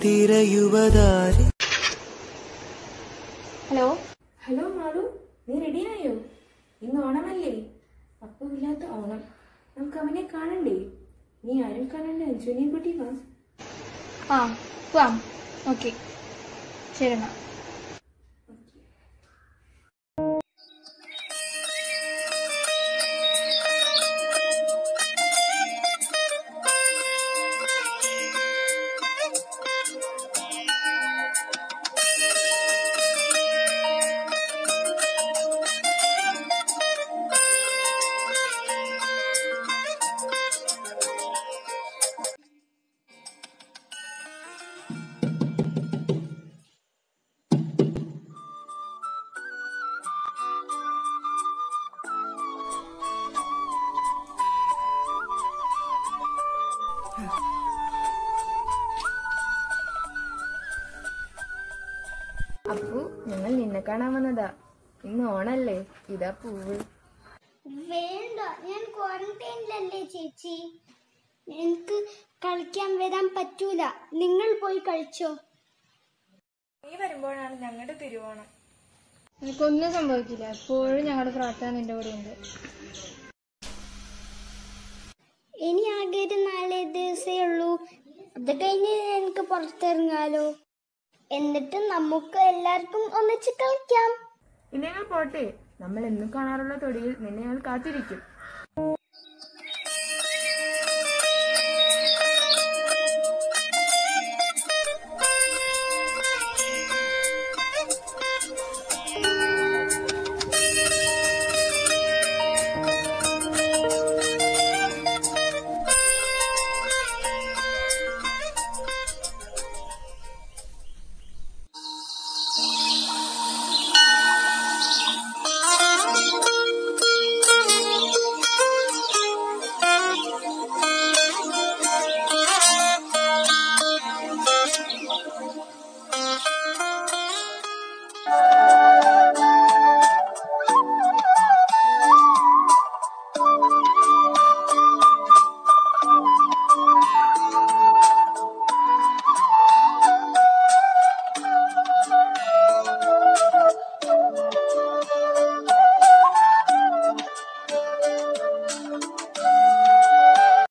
തിരയുവതാരെ hello hello Malu നീ റെഡിയായോ ഇന്ന് ഓണമല്ലേ അപ്പം ഇല്ലാത്ത ഓണം നമുക്ക് അവനെ കാണണ്ടേ നീ ആരും കാണണ്ടേ അഞ്ജുനെയും കുട്ടി വാ ആ പോവാം ഓക്കെ ശരി എന്നാ അപ്പു ഞങ്ങൾ നിന്നെ കാണാൻ വന്നതാ ഇന്ന് ഓണല്ലേ ഇതാ പൂവ് വേണ്ട ഞാൻ ക്വാറന്റൈനിലല്ലേ ചേച്ചി എനിക്ക് കളിക്കാൻ വരാൻ പറ്റൂല നിങ്ങൾ പോയി കളിച്ചോ നീ വരുമ്പോഴാണ് ഞങ്ങളുടെ തിരുവോണം എനിക്കൊന്നും സംഭവിക്കില്ല എപ്പോഴും ഞങ്ങളുടെ പ്രാർത്ഥന നിന്റെ കൂടെ ഉണ്ട് ഇനി ആകെ ഒരു നാല് ദിവസമേ ഉള്ളൂ അത് കഴിഞ്ഞ് എനിക്ക് പുറത്തിറങ്ങാലോ എന്നിട്ട് നമുക്ക് എല്ലാവർക്കും ഒന്നിച്ച് കളിക്കാം ഇനി ഞങ്ങൾ പോട്ടെ നമ്മൾ എന്നും കാണാറുള്ള തൊടിയിൽ നിന്നെ ഞങ്ങൾ കാത്തിരിക്കും